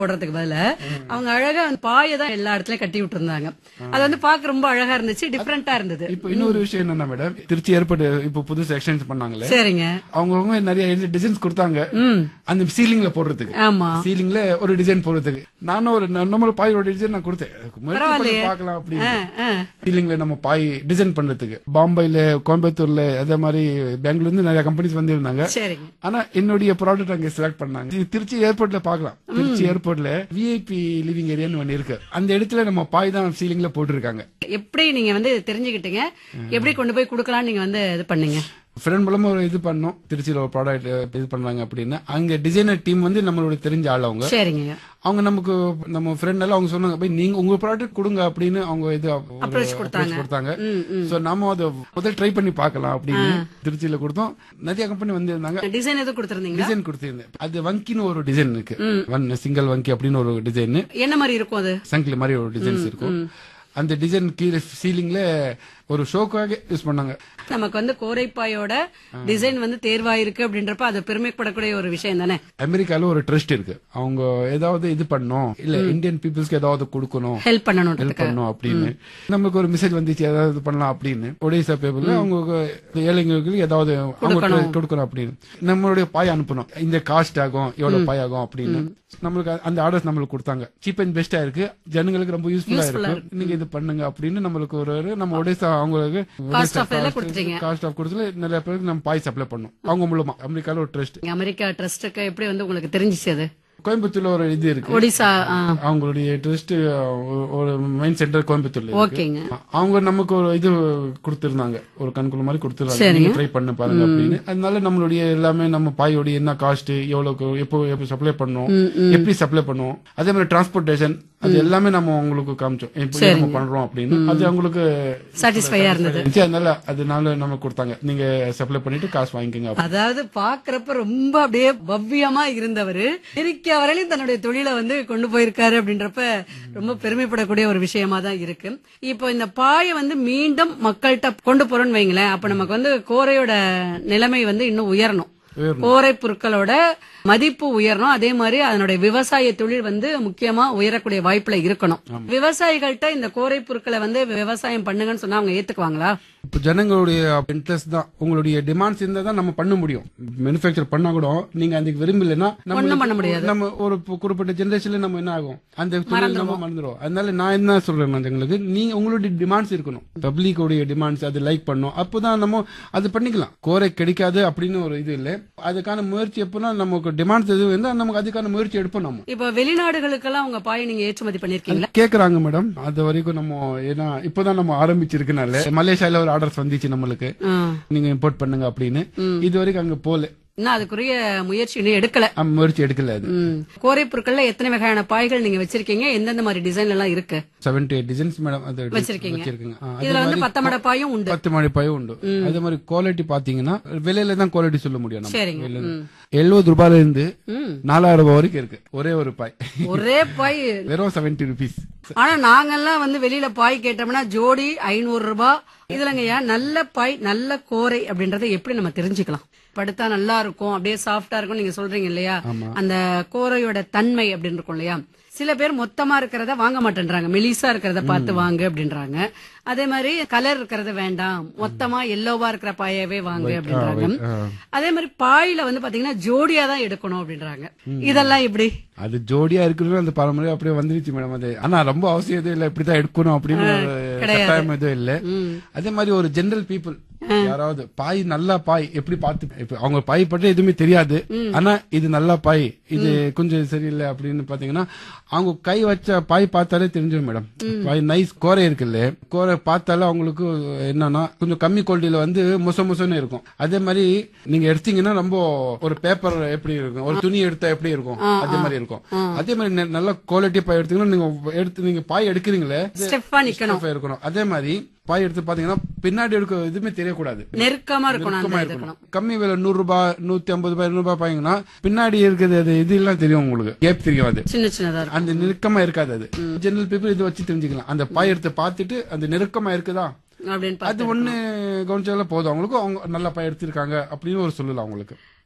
போடுறதுக்கு பதிலா அவங்க அழகா அந்த பாயை தான் எல்லா இடத்துலயும் கட்டி விட்டுருந்தாங்க அது வந்து பார்க்க ரொம்ப அழகா இருந்துச்சு டிஃப்ரெண்டா இருந்தது இப்போ இன்னொரு விஷயம் என்னன்னா மேடம் திருச்சி ஏற்பட்டு இப்போ புதுசு எக்ஸ்டென்ஸ் பண்ணாங்களே சரிங்க அவங்கவுங்க நிறைய டிசைன்ஸ் கொடுத்தாங்க ம் அந்த சீலிங்ல போடுறதுக்கு ஆமா சீலிங்ல ஒரு டிசைன் போடுறதுக்கு நானும் ஒரு நம்ம பாயோட டிசைன் நான் கொடுத்தேன் முயற்சி பண்ணி பார்க்கலாம் அப்படின்னு ஆ, ஆ. சீலிங்ல நம்ம பாய் டிசைன் பண்றதுக்கு பாம்பேல கோயம்புத்தூர்ல அதே மாதிரி பெங்களூர்ல இருந்து நிறைய கம்பெனிஸ் வந்திருந்தாங்க சரிங்க ஆனா என்னுடைய ப்ராடக்ட் அங்க செலக்ட் பண்ணாங்க இது திருச்சி ஏர்போர்ட்ல பார்க்கலாம் திருச்சி ஏர்போர்ட்ல விஐபி லிவிங் ஏரியான்னு ஒன்னு இருக்கு அந்த இடத்துல நம்ம பாய் தான் சீலிங்ல போட்டிருக்காங்க எப்படி நீங்க வந்து தெரிஞ்சுக்கிட்டீங்க எப்படி கொண்டு போய் கொடுக்கலாம் நீங்க வந்து இது பண்ணீங்க ஃப்ரெண்ட் மூலமா ஒரு இது பண்ணோம் திருச்சியில ஒரு ப்ராடக்ட் இது பண்றாங்க அப்படின்னு அங்க டிசைனர் டீம் வந்து நம்மளோட தெரிஞ்ச ஆள் அவங்க சரிங்க அவங்க நமக்கு நம்ம ஃப்ரெண்ட் எல்லாம் அவங்க சொன்னாங்க "பை, நீங்க உங்க ப்ராடக்ட் கொடுங்க அப்படின்னு அவங்க இது ஒரு Approach கொடுத்தாங்க. approach கொடுத்தாங்க ம், ம். சோ நாம அதை முதல் ட்ரை பண்ணி பார்க்கலாம் அப்படின்னு திருச்சியில கொடுத்தோம் நிறைய கம்பெனி வந்திருந்தாங்க டிசைன் எதுவும் கொடுத்துருந்தீங்களா டிசைன் கொடுத்திருந்தேன் அது வங்கின்னு ஒரு டிசைன் இருக்கு ஒன் சிங்கிள் வங்கி அப்படின்னு ஒரு டிசைன் என்ன மாதிரி இருக்கும் அது சங்கிலி மாதிரி ஒரு டிசைன்ஸ் இருக்கும் அந்த டிசைன் கீழே சீலிங்ல ஒரு ஷோக்காக யூஸ் பண்ணாங்க நமக்கு வந்து கோரைப்பாயோட டிசைன் வந்து தேர்வாயிருக்கு அப்படின்றப்ப அது பெருமைப்படக்கூடிய ஒரு விஷயம் தானே அமெரிக்கால ஒரு ட்ரஸ்ட் இருக்கு அவங்க ஏதாவது இது பண்ணணும் இல்ல இந்தியன் பீப்புள்ஸ்க்கு ஏதாவது கொடுக்கணும் ஹெல்ப் பண்ணணும் ஹெல்ப் பண்ணணும் அப்படின்னு நமக்கு ஒரு மெசேஜ் வந்துச்சு ஏதாவது இது பண்ணலாம் அப்படின்னு ஒடிசா பேப்பர்ல அவங்க ஏழைங்களுக்கு ஏதாவது அவங்க கொடுக்கணும் அப்படின்னு நம்மளுடைய பாய் அனுப்பணும் இந்த காஸ்ட் ஆகும் எவ்வளவு பாய் ஆகும் அப்படின்னு நம்மளுக்கு அந்த ஆர்டர்ஸ் நம்மளுக்கு கொடுத்தாங்க சீப் அண்ட் பெஸ்டா இருக்கு ஜனங்களுக்கு ரொம்ப யூஸ்ஃபுல்லா இருக்கு நீங்க இது பண்ணுங்க அப்படின்னு நம்மளுக்கு ஒரு ஒரு நம்ம ஒடிசா அவங்களுக்கு Cost of எல்லாம் கொடுத்துட்டீங்க. காஸ்ட் ஆஃப் கொடுத்துல நிறைய பேருக்கு நம்ம பாய் சப்ளை பண்ணோம் அவங்க மூலமா அமெரிக்கால ஒரு ட்ரஸ்ட் இங்க அமெரிக்கா ட்ரஸ்டுக்கு எப்படி வந்து உங்களுக்கு தெரிஞ்சிச்சு அது கோயம்புத்தூர்ல ஒரு இது இருக்கு ஒடிசா ஆ, அவங்களுடைய ட்ரஸ்ட் ஒரு மெயின் சென்டர் கோயம்புத்தூர்ல இருக்கு. ஓகேங்க அவங்க நமக்கு ஒரு இது கொடுத்திருந்தாங்க ஒரு கண்குள்ள மாதிரி கொடுத்துருந்தாங்க நீங்க ட்ரை பண்ண பாருங்க அப்படின்னு அதனால நம்மளுடைய எல்லாமே நம்ம பாயோடைய என்ன காஸ்ட் எவ்வளவு எப்போ எப்போ சப்ளை பண்ணோம் எப்படி சப்ளை பண்ணுவோம் அதே மாதிரி டிரான்ஸ்போர்டேஷன் அது எல்லாமே நம்ம உங்களுக்கு காமிச்சோம் எப்படி நம்ம பண்றோம் அப்படின்னு அது அவங்களுக்கு சாட்டிஸ்ஃபையா இருந்தது இருந்துச்சு. அதனால அதனால நம்ம கொடுத்தாங்க நீங்க சப்ளை பண்ணிட்டு காசு வாங்கிக்கோங்க அதாவது பாக்குறப்ப ரொம்ப அப்படியே பவ்யமா இருந்தவர் இருக்க வரையிலும் தன்னுடைய தொழிலை வந்து கொண்டு போயிருக்காரு அப்படின்றப்ப ரொம்ப பெருமைப்படக்கூடிய ஒரு விஷயமா தான் இருக்கு இப்போ இந்த பாயை வந்து மீண்டும் மக்கள்கிட்ட கொண்டு போறோம்னு வைங்களேன் அப்ப நமக்கு வந்து கோரையோட நிலைமை வந்து இன்னும் உயரணும் கோரை பொருட்களோட மதிப்பு உயரணும் அதே மாதிரி அதனுடைய விவசாய தொழில் வந்து முக்கியமா உயரக்கூடிய வாய்ப்புல இருக்கணும் விவசாயிகள்கிட்ட இந்த கோரை பொருட்களை வந்து விவசாயம் பண்ணுங்கன்னு சொன்னா அவங்க ஏத்துக்குவாங்களா இப்போ ஜனங்களுடைய இன்ட்ரெஸ்ட் தான் உங்களுடைய டிமாண்ட்ஸ் இருந்தா தான் நம்ம பண்ண முடியும் மேனுஃபேக்சர் பண்ணா கூட நீங்க அதுக்கு விரும்பலைன்னா ஒண்ணும் பண்ண முடியாது. நம்ம ஒரு பு- குறிப்பிட்ட ஜெனரேஷன்ல நம்ம என்ன ஆகும் அந்த தொழில் நம்ம மறந்துடும் அதனால நான் என்ன சொல்றேன் ஜனங்களுக்கு நீங்க உங்களுடைய டிமாண்ட்ஸ் இருக்கணும் பப்ளிக் உடைய டிமாண்ட்ஸ் அது லைக் பண்ணும் அப்போதான் நம்ம அது பண்ணிக்கலாம் கோரை கிடைக்காது அப்படின்னு ஒரு இது இல்லை அதுக்கான முயற்சி எப்போனா நமக்கு டிமாண்ட்ஸ் எதுவும் இருந்தா நமக்கு அதுக்கான முயற்சி எடுப்போம் நம்ம இப்ப வெளிநாடுகளுக்கெல்லாம் உங்க பாயை நீங்க ஏற்றுமதி பண்ணிருக்கீங்களா கேக்குறாங்க மேடம் அது வரைக்கும் நம்ம ஏன்னா இப்போதான் நம்ம ஆரம்பிச்சிருக்கனால மலேசியால ஒரு ஆர்டர்ஸ் வந்துச்சு நம்மளுக்கு ஆ. நீங்க இம்போர்ட் பண்ணுங்க அப்படின்னு இது வரைக்கும் அங்க போல இன்னும் அதுக்குரிய முயற்சி இன்னும் எடுக்கல ஆ, முயற்சி எடுக்கல அது ம். கோரை பொருட்கள்ல எத்தனை வகையான பாய்கள் நீங்க வச்சிருக்கீங்க எந்தெந்த மாதிரி டிசைன் எல்லாம் இருக்கு செவன்டி எயிட் டிசைன்ஸ் மேடம் அது வச்சிருக்கீங்க. வச்சிருக்கீங்க ஆ, அது இதுல வந்து மாதிரி பத்தமட பாயும் உண்டு பத்து மணி பாயும் உண்டு அதே மாதிரி குவாலிட்டி பாத்தீங்கன்னா விலையில தான் குவாலிட்டி சொல்ல முடியும் நம்ம சரிங்க. விலையில. எழுபது ரூபாயில இருந்து ம். நாலாயிரம் ரூபாய் வரைக்கும் இருக்கு ஒரே ஒரு பாய் ஒரே பாய் வெறும் செவன்டி ருபீஸ் ஆனா நாங்கெல்லாம் வந்து வெளியில பாய் கேட்டோம்னா ஜோடி ஐநூறு ரூபாய் இதுலங்கய்யா நல்ல பாய் நல்ல கோரை அப்படின்றத எப்படி நம்ம தெரிஞ்சுக்கலாம் படுத்தா நல்லா இருக்கும் அப்படியே சாஃப்டா இருக்கும் நீங்க சொல்றீங்க இல்லையா அந்த கோரையோட தன்மை அப்படின்னு இருக்கும் இல்லையா சில பேர் மொத்தமா இருக்கிறத வாங்க மாட்டேன்றாங்க மெலிசா இருக்கிறத பார்த்து வாங்க அப்படின்றாங்க அதே மாதிரி கலர் இருக்கிறத வேண்டாம் மொத்தமா எல்லோவா இருக்கிற பாயவே வாங்க அப்படின்றாங்க அதே மாதிரி பாயில வந்து பாத்தீங்கன்னா ஜோடியா தான் எடுக்கணும் அப்படின்றாங்க இதெல்லாம் எப்படி அது ஜோடியா இருக்கணும் அந்த பாரம்பரியம் அப்படியே வந்துருச்சு மேடம் அது ஆனா ரொம்ப அவசியம் எதுவும் இல்ல இப்படிதான் எடுக்கணும் அப்படின்னு ஒரு கட்டாயம் எதுவும் இல்ல அதே மாதிரி ஒரு ஜெனரல் பீப்புள் யாராவது பாய் நல்லா பாய் எப்படி பார்த்து இப்ப அவங்க பாய் பற்றி எதுவுமே தெரியாது ஆனா இது நல்லா பாய் இது கொஞ்சம் சரியில்லை அப்படின்னு பாத்தீங்கன்னா அவங்க கை வச்ச பாய் பார்த்தாலே தெரிஞ்சிடும் மேடம் பாய் நைஸ் கோரை இருக்குல்ல கோரை பார்த்தாலே அவங்களுக்கு என்னன்னா கொஞ்சம் கம்மி குவாலிட்டியில வந்து முச முசன்னு இருக்கும் அதே மாதிரி நீங்க எடுத்தீங்கன்னா ரொம்ப ஒரு பேப்பர் எப்படி இருக்கும் ஒரு துணி எடுத்தா எப்படி இருக்கும் அதே மாதிரி இருக்கும் அதே மாதிரி நெ- நல்ல குவாலிட்டி பாய் எடுத்தீங்கன்னா நீங்க எடுத்து நீங்க பாய் எடுக்கிறீங்களே ஸ்டெஃபா நிக்கணும் stuff இருக்கணும் அதே மாதிரி பாய் எடுத்து பாத்தீங்கன்னா பின்னாடி எடுக்க எதுவுமே தெரியக்கூடாது நெருக்கமா இருக்கணும் அந்த நெருக்கமா இது இருக்கணும் கம்மி விலை நூறு ரூபாய் நூத்தி ஐம்பது ரூபாய் இருநூறு ரூபாய் பாய்ங்கன்னா பின்னாடி இருக்கிறது அது இது எல்லாம் தெரியும் உங்களுக்கு கேப் தெரியும் அது சின்ன சின்னதா இருக்கும் அந்த நெருக்கமா இருக்காது அது ஜெனரல் பீப்புள் இதை வச்சு தெரிஞ்சுக்கலாம் அந்த பாய் எடுத்து பார்த்துட்டு அந்த நெருக்கமா இருக்குதா அப்படின்னு அது ஒண்ணு கவனிச்சால போதும் அவங்களுக்கு அவங்க நல்ல பாய் எடுத்திருக்காங்க அப்படின்னு ஒரு சொல்லலாம் அவங்களுக்கு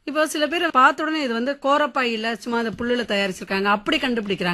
இப்போ சில பேர் பார்த்த உடனே இது வந்து கோரப்பாய் இல்ல சும்மா அந்த புல்லுல தயாரிச்சிருக்காங்க அப்படி கண்டுபிடிக்கிறாங்க